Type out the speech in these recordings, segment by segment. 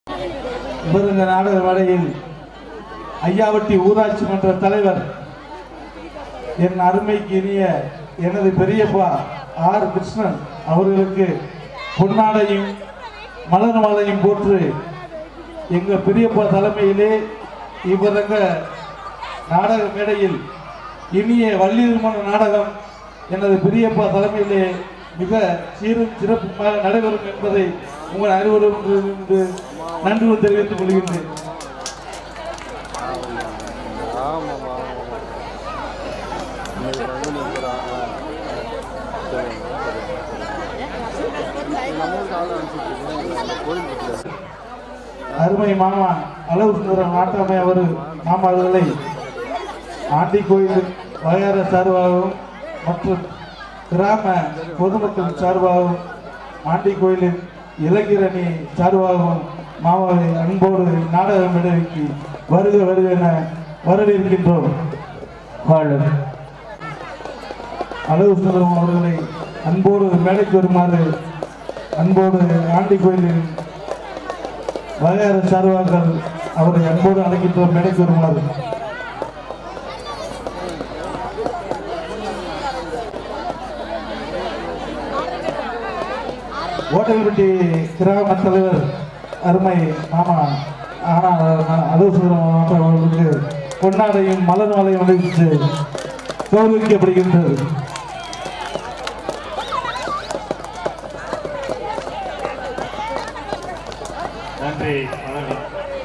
இவருங்க நாடக மேடையில் ஐயாவட்டி ஊராட்சி மன்ற தலைவர் என் அருமைக்கு இனிய எனது பெரியப்பா ஆர் கிருஷ்ணன் அவர்களுக்கு பொன்னாடையும் மலர் மாலையும் போற்று எங்க பெரியப்பா தலைமையிலே இவரங்க நாடக மேடையில் இனிய வள்ளிருமண நாடகம் எனது பெரியப்பா தலைமையிலே மிக சீரும் சிறப்புமாக நடைபெறும் என்பதை உங்கள் அனைவரும் நன்றி தெரிவித்துக் கொள்கின்றேன் ஆமாம்மா இன்னைக்கு வந்து நிற்கிறான் நம்மளுக்கு ஆள் அனுப்பிச்சிட்டு கோயில் பக்கத்தில் அருமை மாமா அளவு சுந்தரம் நாட்டாமை அவர் மாமா அவர்களை ஆண்டி கோயில் வகையார சார்பாகவும் மற்றும் கிராம பொதுமக்கள் சார்பாகவும் ஆண்டி கோயிலின் இலக்கிரணி சார்பாகவும் மாமாவை அன்போடு நாடக மேடைக்கு வருக வருக என வரவேற்கின்றோம் வாழும் அளவு சுந்தரம் அவர்களை அன்போடு மேடைக்கு வருமாறு அன்போடு ஆண்டி கோயிலின் வகையார சார்பார்கள் அவரை அன்போடு அழைக்கின்றோம் மேடைக்கு வருமாறு ஓட்டல்பட்டி கிராம தலைவர் அருமை மாமா ஆனால் அலுவலகம் அவர்களுக்கு பொன்னாடையும் மலர் மாலையும் அணிவித்து கௌரவிக்கப்படுகின்றது நன்றி வணக்கம்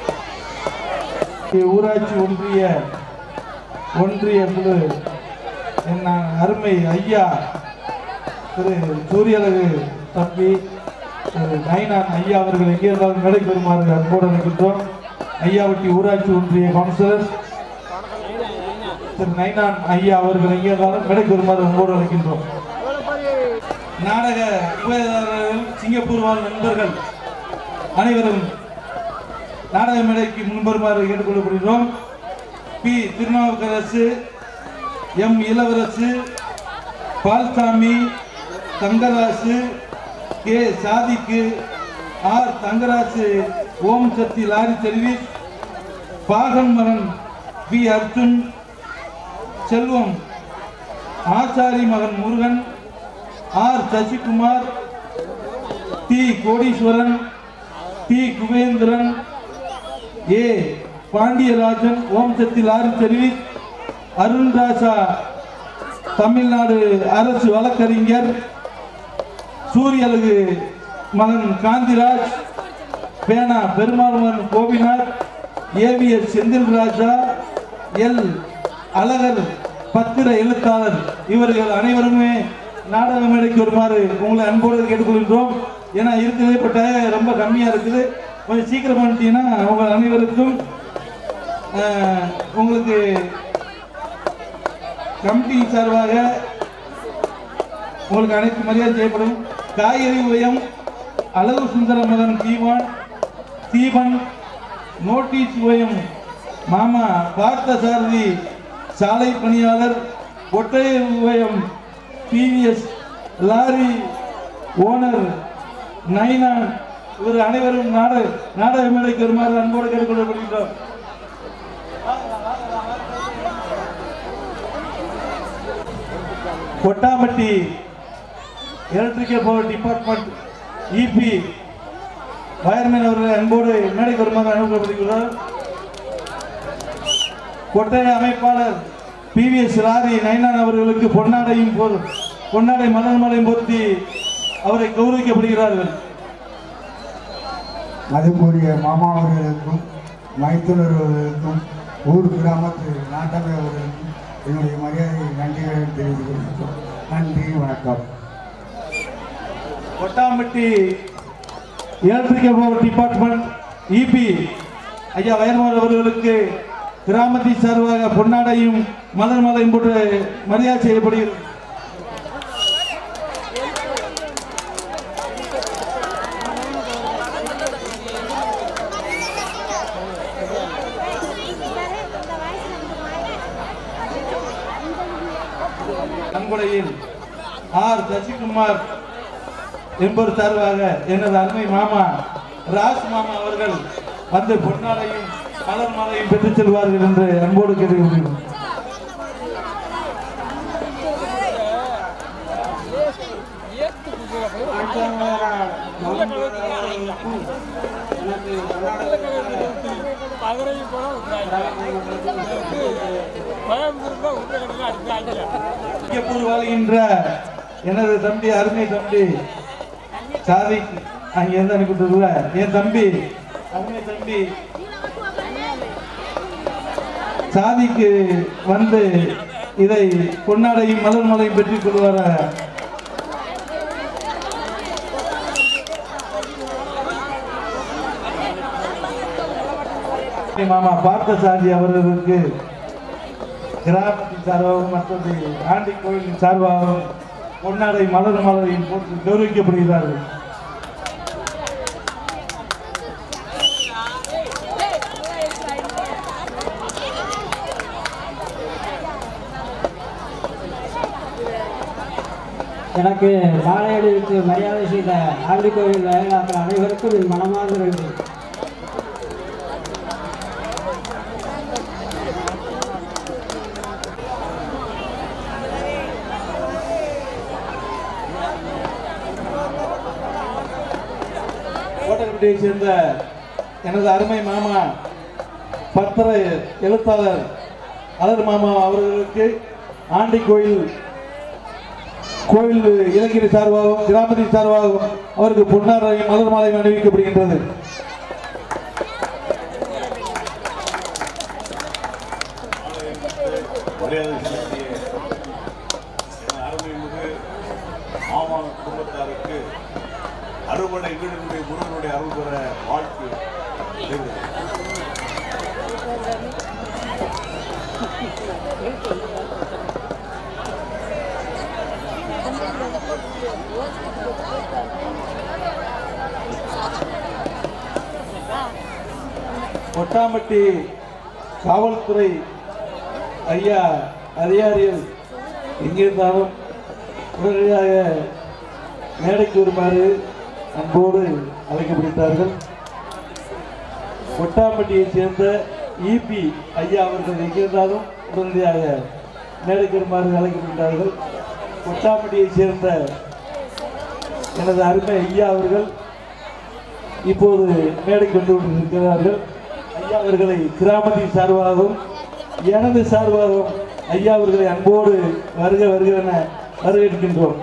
ஊராட்சி ஒன்றிய ஒன்றிய குழு என் அருமை ஐயா திரு சூரியழகு தம்பி திரு நைனான் ஐயா அவர்கள் எங்கே இருந்தாலும் மேடைக்கு வருமாறு அன்போடு அழைக்கின்றோம் ஐயாவட்டி ஊராட்சி ஒன்றிய கவுன்சிலர் திரு நைனான் ஐயா அவர்கள் எங்கே இருந்தாலும் மேடைக்கு வருமாறு அன்போடு அழைக்கின்றோம் நாடக உபயதாரர்கள் சிங்கப்பூர் வாழ் நண்பர்கள் அனைவரும் நாடக மேடைக்கு முன்வருமாறு கேட்டுக்கொள்ளப்படுகிறோம் P Thirunavukkarasu M Ilavarasu Palsamy Thangarasu K சாதிக்கு R Thangarasu Om Sakthi lorry service பாகன் மகன் பி அர்ஜுன் செல்வம் ஆச்சாரி மகன் Murugan R Sasikumar T Kodeeswaran T Kubendran A Pandiyarajan Om Sakthi lorry service Arunraja Tamil Nadu அரசு வழக்கறிஞர் சூரியலகு மகன் காந்திராஜ் பேனா பெருமாள் மகன் கோபிநாத் ஏவிஎஸ் செந்தில் ராஜா எல் அழகர் பத்திர எழுத்தாளர் இவர்கள் அனைவருமே நாடக மேடைக்கு வருமாறு உங்களை அன்போடு கேட்டுக்கொள்கின்றோம் ஏன்னா இருக்கிறதே இப்போ டயம் ரொம்ப கம்மியாக இருக்குது கொஞ்சம் சீக்கிரம் பண்ணிட்டீங்கன்னா உங்கள் அனைவருக்கும் ஆஹ், உங்களுக்கு கமிட்டி சார்பாக உங்களுக்கு அனைத்து மரியாதை செய்யப்படும் காய்கறி உயம் அழகு சுந்தர மகன் தீவான் தீபன் நோட்டீஸ் உயம் மாமா பார்த்த சாரதி சாலை பணியாளர் ஒற்றைய உயம் டிவிஎஸ் லாரி ஓனர் நைனான் இவர் அனைவரும் நாடக நாடக மேடைக்கு வருமாறு அன்போடு கேட்டுக்கொள்ளப்படுகின்றோம் Kottampatti electrical power department EB wireman அவர்களை அன்போடு மேடைக்கு வருமாறு அனுப்பப்படுகிறார் கொட்டை அமைப்பாளர் பிவிஎஸ் லாரி நைனான் அவர்களுக்கு பொன்னாடையும் பொ- பொன்னாடை மலர் மலையும் பொருத்தி அவரை கௌரவிக்கப்படுகிறார்கள் மதிப்புரிய மாமா அவர்களுக்கும் மைத்துனர் அவர்களுக்கும் ஊர் கிராமத்து நாட்டமை அவர்களுக்கும் என்னுடைய மரியாதை நன்றிகளை தெரிவித்துக் கொள்கிறோம் நன்றி வணக்கம் Kottampatti electrical power department EB ஐயா வயர்மார் அவர்களுக்கு கிராமத்தின் சார்பாக பொன்னாடையும் மலர் மாலையும் போட்டு மரியாதை செய்யப்படுகிறது நன்கொடையில் ஆர் சசிகுமார் என்பவர் சார்பாக எனது அருமை மாமா ராஜ் மாமா அவர்கள் வந்து பொன்னாடையும் மலர் மாலையும் பெற்றுச் செல்வார்கள் என்று அன்போடு கேட்டுக்கொள்கிறோம் சிங்கப்பூர் வாழ்கின்ற எனது தம்பி அருமை தம்பி சாதி அங்கிருந்து அனுப்பிட்டு என் தம்பி அருமை தம்பி சாதிக்கு வந்து இதை பொன்னாடையும் மலர் மலையும் பெற்றுக் கொள்வார மாமா பார்த்த சாதி அவர்களுக்கு கிராமத்தின் சார்பாகவும் மற்றது ஆண்டி கோயிலின் சார்பாகவும் பொன்னாடை மலர் மலரையும் போட்டு கௌரவிக்கப்படுகிறார்கள் எனக்கு மாலை அணிவித்து மரியாதை செய்த ஆண்டி கோவில் வயலாக்கள் அனைவருக்கும் என் மனமார்ந்த நன்றி கோட்டக்கட்டியை சேர்ந்த எனது அருமை மாமா பத்திர எழுத்தாளர் அலர் மாமா அவர்களுக்கு ஆண்டி கோயில் கோயில் இளைஞர் சார்பாகவும் கிராமத்தின் சார்பாகவும் அவருக்கு பொன்னாரையும் மலர் மாலையும் அணிவிக்கப்படுகின்றது மரியாதை செலுத்திய அருமைமிகு மாமா குடும்பத்தாருக்கு அறுபடை வீடுகளுடைய முருகனுடைய அருள் பெற வாழ்த்து தெரிவிக்கிறேன். ஒட்டாம்பட்டி காவல்துறை ஐயா அதிகாரிகள் எங்கிருந்தாலும் உடனடியாக மேடைக்கு வருமாறு அன்போடு அழைக்கப்படுகிறார்கள் ஒட்டாம்பட்டியைச் சேர்ந்த இபி ஐயா அவர்கள் எங்கிருந்தாலும் உடனடியாக மேடைக்கு வருமாறு அழைக்கப்படுகிறார்கள் ஒட்டாம்பட்டியைச் சேர்ந்த எனது அருமை ஐயா அவர்கள் இப்போது மேடை கொண்டு கொண்டிருக்கிறார்கள் ஐயா அவர்களை கிராமத்தின் சார்பாகவும் எனது சார்பாகவும் ஐயா அவர்களை அன்போடு வருக வருக என வரவேற்கின்றோம்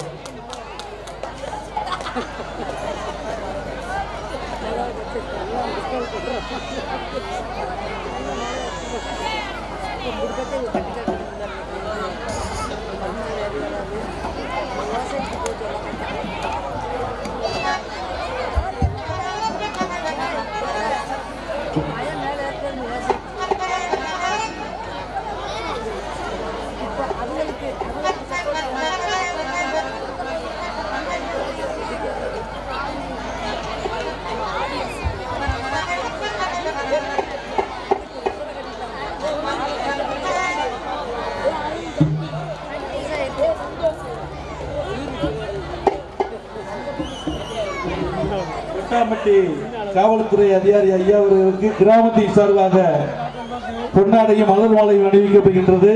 கொட்டாம்பட்டி காவல்துறை அதிகாரி ஐயா அவர்களுக்கு கிராமத்தின் சார்பாக பொன்னாடையும் மலர் மாலையும் அணிவிக்கப்படுகின்றது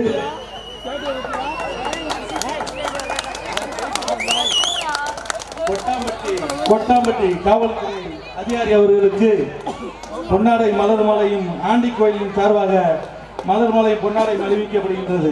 கொட்டாம்பட்டி கொட்டாம்பட்டி காவல்துறை அதிகாரி அவர்களுக்கு பொன்னாடை மலர் மாலையும் ஆண்டி கோயிலின் சார்பாக மலர் மாலை பொன்னாடை அணிவிக்கப்படுகின்றது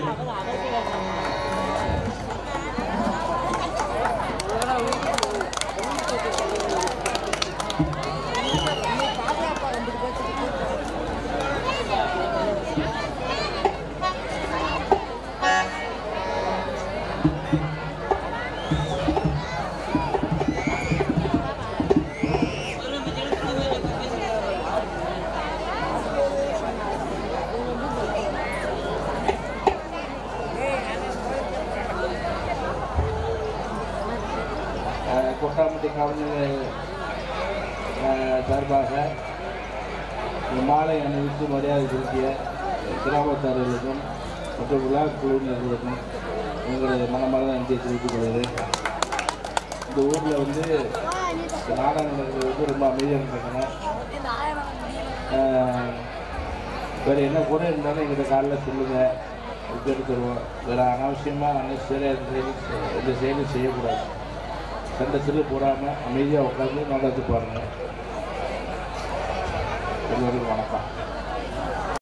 அஹ், கொட்டாம்பட்டி காவல் நிலைய அஹ், சார்பாக இந்த மாலை அணிவித்து மரியாதை செலுத்திய கிராமத்தார்களுக்கும் மற்றும் விழா குழுவினர்களுக்கும் எங்களுடைய மனமார்ந்த நன்றியை தெரிவித்துக் கொள்கிறேன் இந்த ஊரில் வந்து இந்த நாடகம் நடக்கிறது வந்து ரொம்ப அமைதியாக இருக்காங்க வேறு என்ன குறை இருந்தாலும் எங்கிட்ட காலைல சொல்லுங்கள் விட்டு எடுத்துருவோம் வேறு அனாவசியமாக அன்னெசரியாக எந்த செயலும் எந்த செயலும் செய்யக்கூடாது சண்டை சில்லு போடாமல் அமைதியாக உட்காந்து நாடகத்தை பாருங்கள் எல்லோருக்கும் வணக்கம்